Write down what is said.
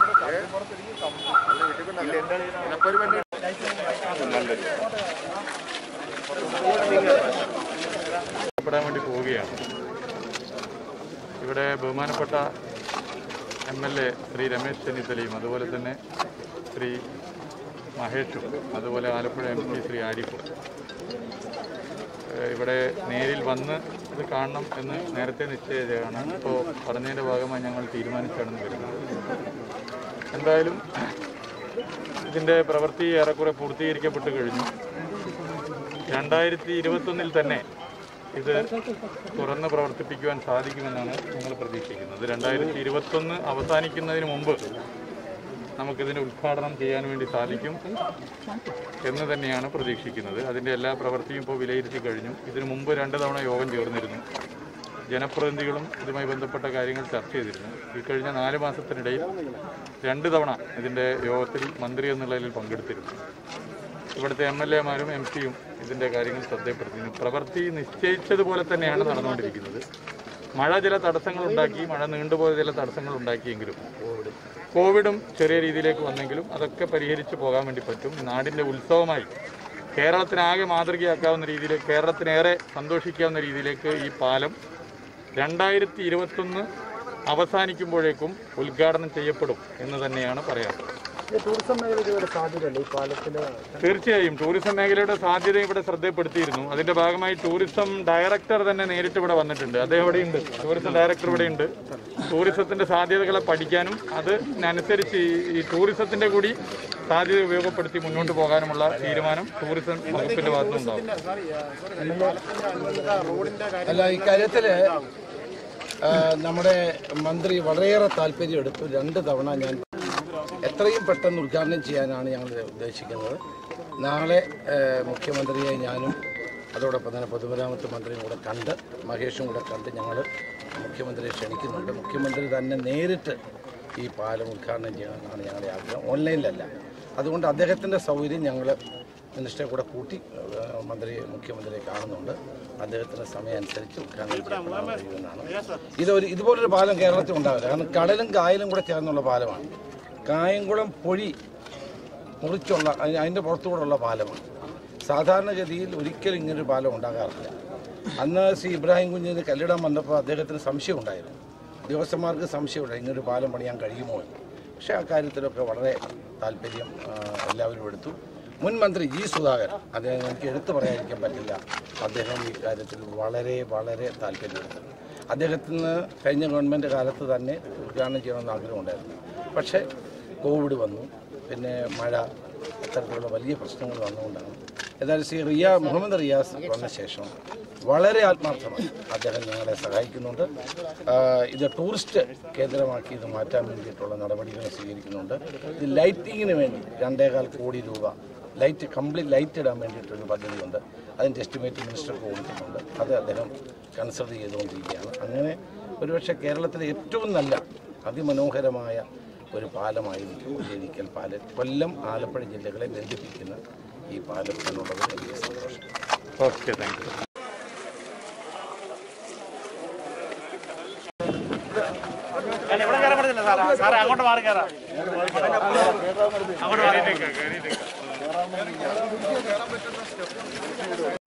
പ്പെടാൻ വേണ്ടി പോവുകയാണ് ഇവിടെ ബഹുമാനപ്പെട്ട M L A Shri Ramesh ചെന്നിത്തലയും അതുപോലെ തന്നെ ശ്രീ മഹേഷും അതുപോലെ ആലപ്പുഴ എം പി ശ്രീ ആരിഫും ഏഹ് ഇവിടെ നേരിൽ വന്ന് ഇത് കാണണം എന്ന് നേരത്തെ നിശ്ചയിച്ചതാണ് ഇപ്പോൾ പറഞ്ഞതിൻ്റെ ഭാഗമായി ഞങ്ങൾ തീരുമാനിച്ചാണെന്ന് വരുന്നത് എന്തായാലും ഇതിൻ്റെ പ്രവൃത്തി ഏറെക്കുറെ പൂർത്തീകരിക്കപ്പെട്ട് കഴിഞ്ഞു രണ്ടായിരത്തി ഇരുപത്തൊന്നിൽ തന്നെ ഇത് തുറന്ന് പ്രവർത്തിപ്പിക്കുവാൻ സാധിക്കുമെന്നാണ് ഞങ്ങൾ പ്രതീക്ഷിക്കുന്നത് രണ്ടായിരത്തി ഇരുപത്തൊന്ന് അവസാനിക്കുന്നതിന് മുമ്പ് നമുക്കിതിന് ഉദ്ഘാടനം ചെയ്യാൻ വേണ്ടി സാധിക്കും എന്ന് തന്നെയാണ് പ്രതീക്ഷിക്കുന്നത് അതിൻ്റെ എല്ലാ പ്രവൃത്തിയും ഇപ്പോൾ വിലയിരുത്തി കഴിഞ്ഞു ഇതിനു മുമ്പ് രണ്ട് തവണ യോഗം ചേർന്നിരുന്നു ജനപ്രതിനിധികളും ഇതുമായി ബന്ധപ്പെട്ട കാര്യങ്ങൾ ചർച്ച ചെയ്തിരുന്നു ഈ കഴിഞ്ഞ നാല് മാസത്തിനിടയിൽ രണ്ട് തവണ ഇതിൻ്റെ യോഗത്തിൽ മന്ത്രി എന്ന നിലയിൽ പങ്കെടുത്തിരുന്നു ഇവിടുത്തെ എം എൽ എമാരും എം പിയും ഇതിൻ്റെ കാര്യങ്ങൾ ശ്രദ്ധയപ്പെടുത്തിയിരുന്നു പ്രവൃത്തി നിശ്ചയിച്ചതുപോലെ തന്നെയാണ് നടന്നുകൊണ്ടിരിക്കുന്നത് മഴ ചില തടസ്സങ്ങൾ ഉണ്ടാക്കി മഴ നീണ്ടുപോയ ചില തടസ്സങ്ങൾ ഉണ്ടാക്കിയെങ്കിലും കോവിഡും ചെറിയ രീതിയിലേക്ക് വന്നെങ്കിലും അതൊക്കെ പരിഹരിച്ച് പോകാൻ വേണ്ടി പറ്റും നാടിൻ്റെ ഉത്സവമായി കേരളത്തിനാകെ മാതൃകയാക്കാവുന്ന രീതിയിലേക്ക് കേരളത്തിനേറെ സന്തോഷിക്കാവുന്ന രീതിയിലേക്ക് ഈ പാലം രണ്ടായിരത്തി ഇരുപത്തൊന്ന് അവസാനിക്കുമ്പോഴേക്കും ഉദ്ഘാടനം ചെയ്യപ്പെടും എന്ന് തന്നെയാണ് പറയാറുള്ളത് ടൂറിസം മേഖലയ്ക്ക് ഇവിടെ സാധ്യതയല്ലേ ഈ പാലത്തിന് തീർച്ചയായും ടൂറിസം മേഖലയുടെ സാധ്യത ഇവിടെ ശ്രദ്ധപ്പെടുത്തിയിരുന്നു അതിന്റെ ഭാഗമായി ടൂറിസം ഡയറക്ടർ തന്നെ നേരിട്ട് ഇവിടെ വന്നിട്ടുണ്ട് അദ്ദേഹം ഇവിടെ ഉണ്ട് ടൂറിസം ഡയറക്ടർ ഇവിടെ ഉണ്ട് ടൂറിസത്തിന്റെ സാധ്യതകളെ പഠിക്കാനും അതിനനുസരിച്ച് ഈ- ഈ ടൂറിസത്തിന്റെ കൂടി സാധ്യത ഉപയോഗപ്പെടുത്തി മുന്നോട്ട് പോകാനുമുള്ള തീരുമാനം ടൂറിസം വകുപ്പിന്റെ ഭാഗത്തുനിന്നുണ്ടാവും അല്ല ഇക്കാര്യത്തിൽ നമ്മുടെ മന്ത്രി വളരെയേറെ താല്പര്യം എടുത്തു രണ്ട് തവണ ഞാൻ എത്രയും പെട്ടെന്ന് ഉദ്ഘാടനം ചെയ്യാനാണ് ഞങ്ങൾ ഉദ്ദേശിക്കുന്നത് നാളെ ആ, മുഖ്യമന്ത്രിയെ ഞാനും അതോടൊപ്പം തന്നെ പൊതുമരാമത്ത് മന്ത്രിയും കൂടെ കണ്ട് മഹേഷും കൂടെ കണ്ട് ഞങ്ങൾ മുഖ്യമന്ത്രിയെ ക്ഷണിക്കുന്നുണ്ട് മുഖ്യമന്ത്രി തന്നെ നേരിട്ട് ഈ പാലം ഉദ്ഘാടനം ചെയ്യണമെന്നാണ് ഞങ്ങളുടെ ആഗ്രഹം ഓൺലൈനിലല്ല അതുകൊണ്ട് അദ്ദേഹത്തിൻ്റെ സൗകര്യം ഞങ്ങൾ മിനിസ്റ്ററെ കൂടെ കൂട്ടി ആ, മന്ത്രിയെ മുഖ്യമന്ത്രിയെ കാണുന്നുണ്ട് അദ്ദേഹത്തിൻ്റെ സമയം അനുസരിച്ച് ഉദ്ഘാടനം ചെയ്യപ്പെടാൻ കഴിയുമെന്നാണ് ഇതൊരു ഇതുപോലൊരു പാലം കേരളത്തിൽ ഉണ്ടാവില്ല കാരണം കടലും കായലും കൂടെ ചേർന്നുള്ള പാലമാണ് കായംകുളം പൊഴി മുറിച്ചുള്ള അതിന് അതിൻ്റെ പുറത്തുകൂടെയുള്ള പാലമാണ് സാധാരണഗതിയിൽ ഒരിക്കലും ഇങ്ങനൊരു പാലം ഉണ്ടാകാറില്ല അന്ന് ശ്രീ ഇബ്രാഹിം കുഞ്ഞിന് കല്ലിടാൻ വന്നപ്പോൾ അദ്ദേഹത്തിന് സംശയം ഉണ്ടായിരുന്നു ഉദ്യോഗസ്ഥന്മാർക്ക് സംശയമുണ്ട് ഇങ്ങനൊരു പാലം പണിയാൻ കഴിയുമോ എന്ന് പക്ഷേ ആ കാര്യത്തിലൊക്കെ വളരെ താല്പര്യം ആ, എല്ലാവരും എടുത്തു മുൻ മന്ത്രി ജി സുധാകരൻ അദ്ദേഹം എനിക്ക് എടുത്തു പറയാതിരിക്കാൻ പറ്റില്ല അദ്ദേഹം ഈ കാര്യത്തിൽ വളരെ വളരെ താല്പര്യമെടുത്തു അദ്ദേഹത്തിന് കഴിഞ്ഞ ഗവൺമെൻറ് കാലത്ത് തന്നെ ഉദ്ഘാടനം ചെയ്യണമെന്ന് ആഗ്രഹമുണ്ടായിരുന്നു പക്ഷേ കോവിഡ് വന്നു പിന്നെ മഴ അത്തരത്തിലുള്ള വലിയ പ്രശ്നങ്ങൾ വന്നുകൊണ്ടാണ് ഏതായാലും ശ്രീ റിയാ മുഹമ്മദ് റിയാസ് വന്ന ശേഷം വളരെ ആത്മാർത്ഥമായി അദ്ദേഹം ഞങ്ങളെ സഹായിക്കുന്നുണ്ട് ആ, ഇത് ടൂറിസ്റ്റ് കേന്ദ്രമാക്കി ഇത് മാറ്റാൻ വേണ്ടിയിട്ടുള്ള നടപടികൾ സ്വീകരിക്കുന്നുണ്ട് ഇത് ലൈറ്റിങ്ങിന് വേണ്ടി രണ്ടേകാൽ കോടി രൂപ ലൈറ്റ് കംപ്ലീറ്റ് ലൈറ്റ് ഇടാൻ വേണ്ടിയിട്ടൊരു പദ്ധതിയുണ്ട് അതിൻ്റെ എസ്റ്റിമേറ്റ് മിനിസ്റ്റർക്ക് കൊടുത്തിട്ടുണ്ട് അത് അദ്ദേഹം കൺസൾട്ട് ചെയ്തുകൊണ്ടിരിക്കുകയാണ് അങ്ങനെ ഒരുപക്ഷെ കേരളത്തിലെ ഏറ്റവും നല്ല അതിമനോഹരമായ ഒരു പാലമായിരിക്കും ഉള്ളിരിക്കൽ പാലം കൊല്ലം ആലപ്പുഴ ജില്ലകളെ ബന്ധിപ്പിക്കുന്ന ഈ പാലം എന്നുള്ളത് വലിയ സന്തോഷം ഓക്കെ താങ്ക് യു ഇവിടെ കയറാൻ പറ്റത്തില്ല സാറേ സാറേ അങ്ങോട്ട് മാറി കയറാം അങ്ങോട്ട് മാറി